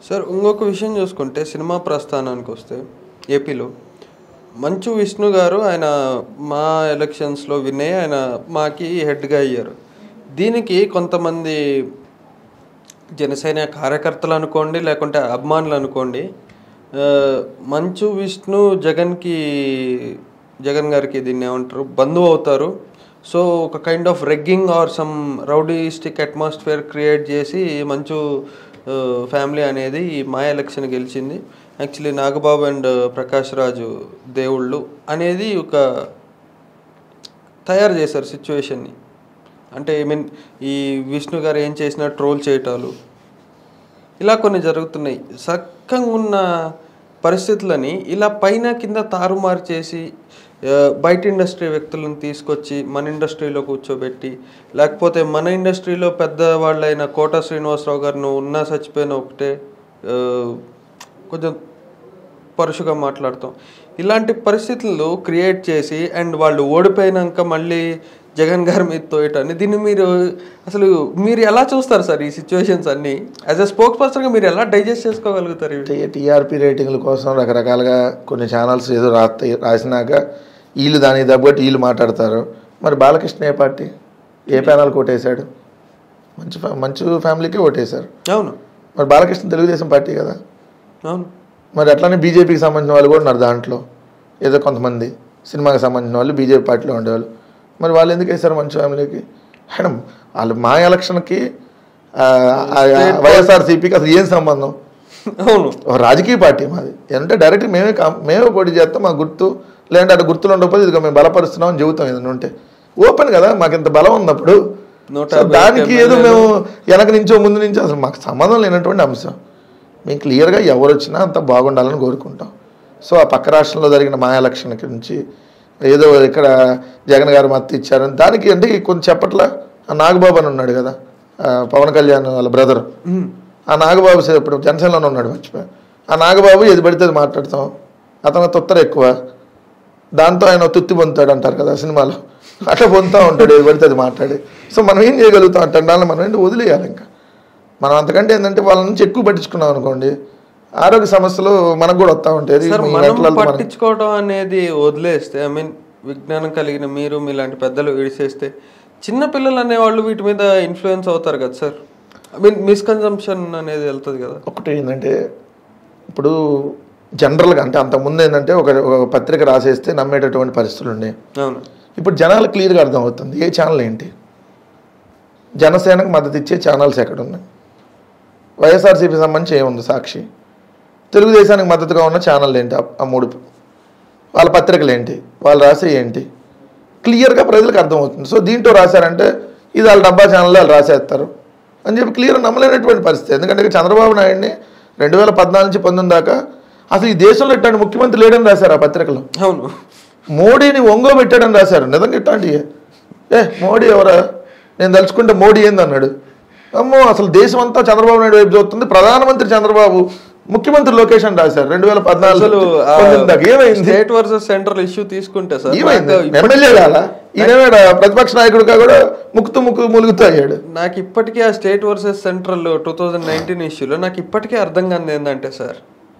Sir ఇంకొక విషయం చూసుకుంటే సినిమా ప్రస్థానానికి వస్తే ఏపీలో మంచు విష్ణు గారు ఆయన మా ఎలక్షన్స్లో విన్ అయ్యి ఆయన మాకి హెడ్గా అయ్యారు దీనికి కొంతమంది జనసేన కార్యకర్తలు అనుకోండి లేకుంటే అభిమానులు అనుకోండి ఆ, మంచు విష్ణు జగన్కి జగన్ గారికి దీన్ని ఏమంటారు బంధువు అవుతారు సో ఒక kind of rigging or some rowdyistic atmosphere create చేసి మంచు ఫ్యామిలీ అనేది ఈ మా ఎలక్షన్ గెలిచింది యాక్చువల్లీ నాగబాబు అండ్ ప్రకాష్ రాజు దేవుళ్ళు అనేది ఒక తయారు చేశారు సిచ్యువేషన్ని అంటే ఐ మీన్ ఈ విష్ణు గారు ఏం చేసినా ట్రోల్ చేయటాలు ఇలా కొన్ని జరుగుతున్నాయి సక్కంగా ఉన్న పరిస్థితులని ఇలా పైన కింద తారుమారు చేసి ఆ, బయట ఇండస్ట్రీ వ్యక్తులను తీసుకొచ్చి మన ఇండస్ట్రీలో కూర్చోబెట్టి లేకపోతే మన ఇండస్ట్రీలో పెద్ద వాళ్ళైన కోట శ్రీనివాసరావు గారు నువ్వు ఉన్నా చచ్చిపోయినా ఒకటే ఆ, కొంచెం పరుషుగా మాట్లాడతాం ఇలాంటి పరిస్థితులు క్రియేట్ చేసి అండ్ వాళ్ళు ఓడిపోయినాక మళ్ళీ జగన్ గారి మీద తోయటాన్ని దీన్ని మీరు అసలు మీరు ఎలా చూస్తారు సార్ ఈ సిచ్యువేషన్స్ అన్ని యాజ్ అ స్పోక్స్ పర్సన్గా మీరు ఎలా డైజెస్ట్ చేసుకోగలుగుతారు ఇవి? టీఆర్పీ రేటింగ్ల కోసం రకరకాలుగా కొన్ని ఛానల్స్ ఏదో రాస్తాయి రాసినాక వీళ్ళు దానికి తగ్గట్టు వీళ్ళు మాట్లాడతారు మరి బాలకృష్ణ ఏ పార్టీ ఏ ప్యానల్ ఓటేశాడు మంచి ఫ్యా- మంచి ఫ్యామిలీకే ఓటేశారు అవును మరి బాలకృష్ణ తెలుగుదేశం పార్టీ కదా అవును మరి అట్లానే బీజేపీకి సంబంధించిన వాళ్ళు కూడా ఉన్నారు దాంట్లో ఏదో కొంతమంది సినిమాకి సంబంధించిన వాళ్ళు బీజేపీ పార్టీలో ఉండేవాళ్ళు మరి వాళ్ళు ఎందుకు వేశారు మంచి ఫ్యామిలీకి మేడం వాళ్ళు మా ఎలక్షన్కి ఆ, ఆ, ఆ, వైఎస్ఆర్సీపీకి అసలు ఏం సంబంధం అవును ఒక రాజకీయ పార్టీ మాది అంటే డైరెక్ట్ మేమే కాం- మేమే పోటీ చేస్తాం మా గుర్తు లేదంటే అటు గుర్తులు ఉండకపోతే ఇదిగో మేము బలపరుస్తున్నాం అని చెబుతాం ఏదైనా ఉంటే ఓపెన్ కదా మాకు ఇంత బలం ఉన్నప్పుడు నూట సో యాభై దానికి ఒక్క ఏదో మేము వెనక నుంచో ముందు నుంచో అసలు మాకు సంబంధం లేనటువంటి అంశం మేము క్లియర్గా ఎవరు వచ్చినా అంత బాగుండాలని కోరుకుంటాం సో ఆ పక్క రాష్ట్రంలో జరిగిన మా ఎలక్షన్ నుంచి ఏదో ఇక్కడ జగన్ గారు మద్దతు ఇచ్చారని దానికి అంటే కొంచెం చెప్పట్లా ఆ నాగబాబు అని ఉన్నాడు కదా ఆ పవన్ కళ్యాణ్ వాళ్ళ బ్రదర్ ఉమ్. ఆ నాగబాబు సే- ఇప్పుడు జనసేనలోనే ఉన్నాడు మర్చిపోయా ఆ నాగబాబు ఏది పడితే అది మాట్లాడతాం అతను తొత్తర ఎక్కువ దాంతో ఆయన తుత్తి పొందుతాడు అంటారు కదా సినిమాలో అట్లా పొందుతూ ఉంటాడు ఏది పడితే అది మాట్లాడి సో మనం ఏం చేయగలుగుతాం అంటే అన్నాళ్ళని మనం ఏంటి వదిలేయాలి ఇంకా మనం అంతకంటే ఏంటంటే వాళ్ళ నుంచి ఎక్కువ పట్టించుకున్నాం అనుకోండి ఆరోగ్య సమస్యలు మనకు కూడా వస్తూ ఉంటాయి అది సార్ ఈ మనం mental health మనకి- పట్టించుకోవడం అనేది వదిలేస్తే ఐ మీన్ విజ్ఞానం కలిగిన మీరు మీలాంటి పెద్దలు విడిసేస్తే చిన్న పిల్లలు అనేవాళ్ళు వీటి మీద ఇన్ఫ్లుయెన్స్ అవుతారు కదా సార్ ఐ మీన్ మిస్కన్జంప్షన్ అనేది వెళ్తుంది కదా ఒకటి ఏంటంటే ఇప్పుడు జనరల్గా అంటే అంతకుముందు ఏంటంటే ఒక ఒక పత్రిక రాసేస్తే నమ్మేటటువంటి పరిస్థితులు ఉన్నాయి అవును ఇప్పుడు జనాలు క్లియర్గా అర్థమవుతుంది ఏ ఛానల్ ఏంటి జనసేనకు మద్దతు ఇచ్చే ఛానల్స్ ఎక్కడ ఉన్నాయి వైఎస్ఆర్సీపీ సంబంధించి ఏముంది సాక్షి తెలుగుదేశానికి మద్దతుగా ఉన్న ఛానల్ ఏంటి ఆ- ఆ మూడు వాళ్ళ పత్రికలు ఏంటి వాళ్ళు రాసే ఏంటి క్లియర్గా ప్రజలకు అర్థమవుతుంది సో దీంట్లో రాశారంటే ఇది వాళ్ళ డబ్బా ఛానల్లో వాళ్ళు రాసేస్తారు అని చెప్పి క్లియర్ నమ్మలేనటువంటి పరిస్థితి ఎందుకంటే ఇక చంద్రబాబు నాయుడిని రెండు వేల పద్నాలుగు నుంచి పంతొమ్మిది దాకా అసలు ఈ దేశంలో ఇట్లాంటి ముఖ్యమంత్రి లేడని రాశారు ఆ పత్రికలో అవును మోడీని ఒంగో పెట్టాడని రాశారు నిజంగా ఇట్లాంటివి ఏ మోడీ ఎవరా నేను తలుచుకుంటే మోడీ ఏంది అన్నాడు అమ్మో అసలు దేశం అంతా చంద్రబాబు నాయుడు వైపు చూస్తుంది ప్రధానమంత్రి చంద్రబాబు ముఖ్యమంత్రి లోకేష్ అని రాశారు రెండు వేల అసలు పద్నాలుగు ఏమైంది స్టేట్ వర్సెస్ సెంట్రల్ ఇష్యూ తీసుకుంటే సార్ ఏమైంది నాకు ఇప్పటి- ఎమ్మెల్యే కాదా ఈయన ప్రతిపక్ష నాయకుడిగా కూడా ముక్తు ముక్కు ములుగుతూ అయ్యాడు నాకు ఇప్పటికీ ఆ state versus central two thousand nineteen ఇష్యూలో నాకు ఇప్పటికీ అర్థం కాదు ఏంటంటే సార్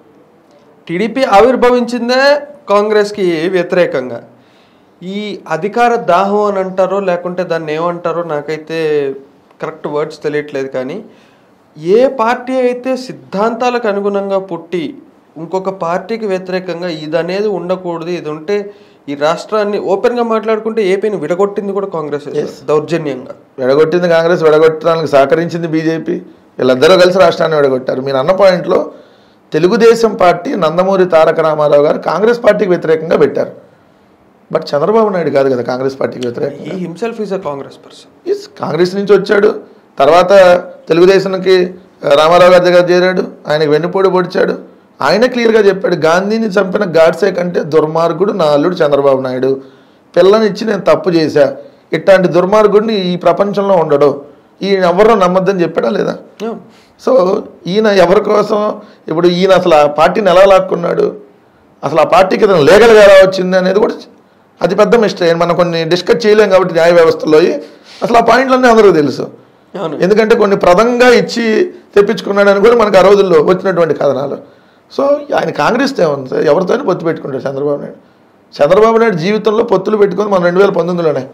టీడీపీ ఆవిర్భవించిందే కాంగ్రెస్కి వ్యతిరేకంగా ఈ అధికార దాహం అని అంటారో లేకుంటే దాన్ని ఏమంటారో నాకైతే కరెక్ట్ వర్డ్స్ తెలియట్లేదు కానీ ఏ పార్టీ అయితే సిద్ధాంతాలకు అనుగుణంగా పుట్టి ఇంకొక పార్టీకి వ్యతిరేకంగా ఇది అనేది ఉండకూడదు ఇది ఉంటే ఈ రాష్ట్రాన్ని ఓపెన్గా మాట్లాడుకుంటే ఏపీని విడగొట్టింది కూడా కాంగ్రెస్ దౌర్జన్యంగా విడగొట్టింది కాంగ్రెస్ విడగొట్టడానికి సహకరించింది బీజేపీ వీళ్ళిద్దరూ కలిసి రాష్ట్రాన్ని విడగొట్టారు మీరు అన్న పాయింట్లో తెలుగుదేశం పార్టీ నందమూరి తారక రామారావు గారు కాంగ్రెస్ పార్టీకి వ్యతిరేకంగా పెట్టారు బట్ చంద్రబాబు నాయుడు కాదు కదా కాంగ్రెస్ పార్టీకి వ్యతిరేకంగా ఈ himself is a Congress person yes Congress నుంచి వచ్చాడు తర్వాత తెలుగుదేశానికి ఆ, రామారావు గారి దగ్గర చేరాడు ఆయనకి వెన్నుపోటు పొడిచాడు ఆయన క్లియర్గా చెప్పాడు గాంధీని చంపిన గాడ్సే కంటే దుర్మార్గుడు నా అల్లుడు చంద్రబాబు నాయుడు పిల్లనిచ్చి నేను తప్పు చేశా ఇట్లాంటి దుర్మార్గుడిని ఈ ప్రపంచంలో ఉండడు ఈయన ఎవరో నమ్మద్దని చెప్పాడా లేదా సో ఈయన ఎవరి కోసం ఇప్పుడు ఈయన అసలు ఆ పార్టీని ఎలా లాక్కున్నాడు అసలు ఆ పార్టీకి ఇతను లీగల్గా ఎలా వచ్చింది అనేది కూడా అతి పెద్ద మిస్టేక్ మనం కొన్ని డిస్కస్ చేయలేం కాబట్టి న్యాయ వ్యవస్థలో అసలు ఆ పాయింట్లన్నీ అందరికీ తెలుసు అవును ఎందుకంటే కొన్ని ప్రదంగా ఇచ్చి తెప్పించుకున్నాడని కూడా మనకు ఆ రోజుల్లో వచ్చినటువంటి కథనాలు సో ఆయన కాంగ్రెస్ ఏముంది సార్ ఎవరితోనే పొత్తు పెట్టుకుంటాడు చంద్రబాబు నాయుడు చంద్రబాబు నాయుడు జీవితంలో పొత్తులు పెట్టుకుంది మన రెండు వేల పంతొమ్మిదిలోనే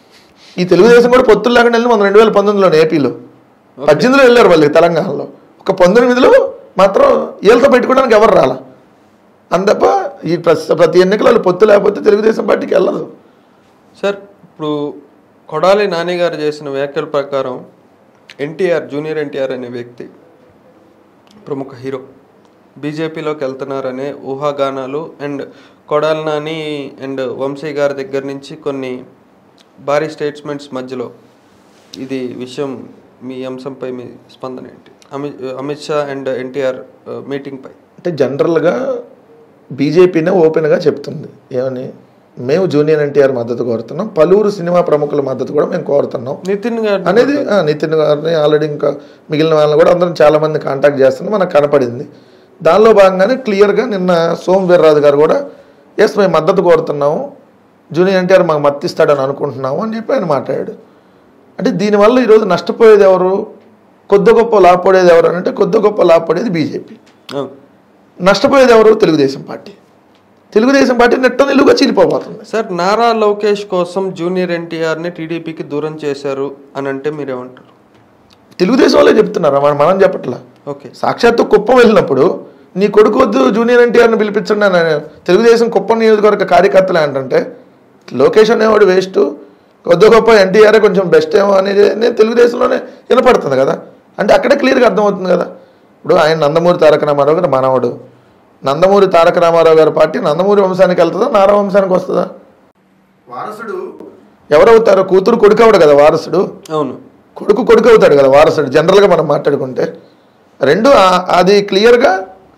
ఈ తెలుగుదేశం కూడా పొత్తులు లేకుండా వెళ్ళి మన రెండు వేల పంతొమ్మిదిలోనే ఏపీలో పద్దెనిమిదిలో వెళ్ళారు వాళ్ళు తెలంగాణలో ఒక పంతొమ్మిదిలో మాత్రం వీళ్ళతో పెట్టుకోవడానికి ఎవరు రాలా అందప్ప ఈ ప్రతి ప్రతి ఎన్నికలు వాళ్ళు పొత్తు లేకపోతే తెలుగుదేశం పార్టీకి వెళ్ళదు సార్ ఇప్పుడు కొడాలి నాని గారు చేసిన వ్యాఖ్యల ప్రకారం ఎన్టీఆర్ జూనియర్ ఎన్టీఆర్ అనే వ్యక్తి ప్రముఖ హీరో బీజేపీలోకి వెళ్తున్నారనే ఊహాగానాలు అండ్ కొడాలి నాని అండ్ వంశీ గారి దగ్గర నుంచి కొన్ని భారీ స్టేట్మెంట్స్ మధ్యలో ఇది విషయం మీ అంశంపై మీ స్పందన ఏంటి అమిత్ అమిత్ షా అండ్ ఎన్టీఆర్ మీటింగ్పై అంటే జనరల్గా బీజేపీనే ఓపెన్గా చెప్తుంది ఏమని మేము జూనియర్ ఎన్టీఆర్ మద్దతు కోరుతున్నాం పలువురు సినిమా ప్రముఖుల మద్దతు కూడా మేము కోరుతున్నాం నితిన్ గారు అనేది ఆ, నితిన్ గారిని ఆల్రెడీ ఇంకా మిగిలిన వాళ్ళని కూడా అందరం చాలా మంది కాంటాక్ట్ చేస్తున్నాం మనకు కనపడింది దానిలో భాగంగానే క్లియర్గా నిన్న సోమ్ వీర్రాజు గారు కూడా ఎస్ మేము మద్దతు కోరుతున్నాము జూనియర్ ఎన్టీఆర్ మాకు మద్దతు ఇస్తాడని అనుకుంటున్నాము అని చెప్పి ఆయన మాట్లాడాడు అంటే దీనివల్ల ఈరోజు నష్టపోయేది ఎవరు కొద్ది గొప్ప లాభపడేది ఎవరు అని అంటే కొద్ది గొప్ప లాభపడేది బీజేపీ అవును. నష్టపోయేది ఎవరు తెలుగుదేశం పార్టీ తెలుగుదేశం పార్టీ నెట్ట నిలువుగా చీలిపోబోతుంది సార్ నారా లోకేష్ కోసం జూనియర్ ఎన్టీఆర్ని టీడీపీకి దూరం చేశారు అని అంటే మీరేమంటారు తెలుగుదేశం వాళ్ళే చెప్తున్నారు మనం మనం చెప్పట్లా ఓకే సాక్షాత్తు కుప్పం వెళ్ళినప్పుడు నీ కొడుకు వద్దు జూనియర్ ఎన్టీఆర్ని పిలిపించండి అని తెలుగుదేశం కుప్పం నియోజకవర్గ కార్యకర్తలు ఏంటంటే లోకేష్ అనేవాడు వేస్ట్ కొద్ది గొప్ప ఎన్టీఆర్ కొంచెం బెస్ట్ ఏమో అనేది నేను తెలుగుదేశంలోనే వినపడుతుంది కదా అంటే అక్కడే క్లియర్గా అర్థమవుతుంది కదా ఇప్పుడు ఆయన నందమూరి తారక రామారావు గారు మనవడు నందమూరి తారక రామారావు గారి పార్టీ నందమూరి వంశానికి వెళ్తుందా నారా వంశానికి వస్తుందా వారసుడు ఎవరవుతారు కూతురు కొడుకు అవడు కదా వారసుడు అవును కొడుకు కొడుకు అవుతాడు కదా వారసుడు జనరల్గా మనం మాట్లాడుకుంటే రెండు ఆ- అది క్లియర్గా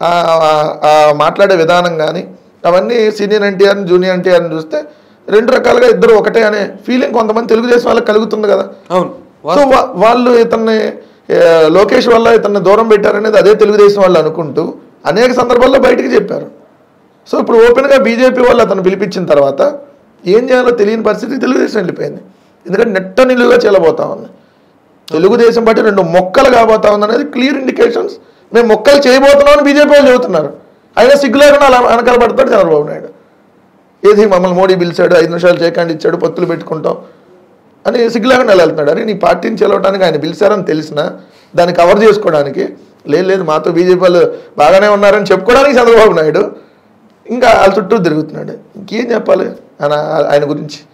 మాట్లాడే విధానం కానీ అవన్నీ సీనియర్ ఎన్టీఆర్ని జూనియర్ ఎన్టీఆర్ని చూస్తే రెండు రకాలుగా ఇద్దరు ఒకటే అనే ఫీలింగ్ కొంతమంది తెలుగుదేశం వాళ్ళకి కలుగుతుంది కదా అవును సో వా- వాళ్ళు ఇతన్ని ఏ, లోకేష్ వల్ల ఇతన్ని దూరం పెట్టారనేది అదే తెలుగుదేశం వాళ్ళు అనుకుంటూ అనేక సందర్భాల్లో బయటికి చెప్పారు సో ఇప్పుడు ఓపెన్గా బీజేపీ వాళ్ళు అతను పిలిపించిన తర్వాత ఏం చేయాలో తెలియని పరిస్థితి తెలుగుదేశం వెళ్ళిపోయింది ఎందుకంటే నెట్ట నిలువుగా చెల్లబోతా ఉంది తెలుగుదేశం పార్టీ రెండు మొక్కలు కాబోతా ఉంది అనేది క్లియర్ ఇండికేషన్స్ మేము మొక్కలు చేయబోతున్నామని బీజేపీ వాళ్ళు చెబుతున్నారు అయినా సిగ్గు లేకుండా అలా వెనకాల పడతాడు చంద్రబాబు నాయుడు ఏది మమ్మల్ని మోడీ పిలిచాడు ఐదు నిమిషాలు చేయకండి ఇచ్చాడు పొత్తులు పెట్టుకుంటాం అని సిగ్గు లేకుండా ఎలా వెళ్తున్నాడు అని నీ పార్టీని చెలవటానికి ఆయన పిలిచారని తెలిసినా దాన్ని కవర్ చేసుకోవడానికి లేదు లేదు మాతో బీజేపీ వాళ్ళు బాగానే ఉన్నారని చెప్పుకోవడానికి చంద్రబాబు నాయుడు ఇంకా వాళ్ళ చుట్టూ తిరుగుతున్నాడు ఇంకేం చెప్పాలి ఆయన ఆయన గురించి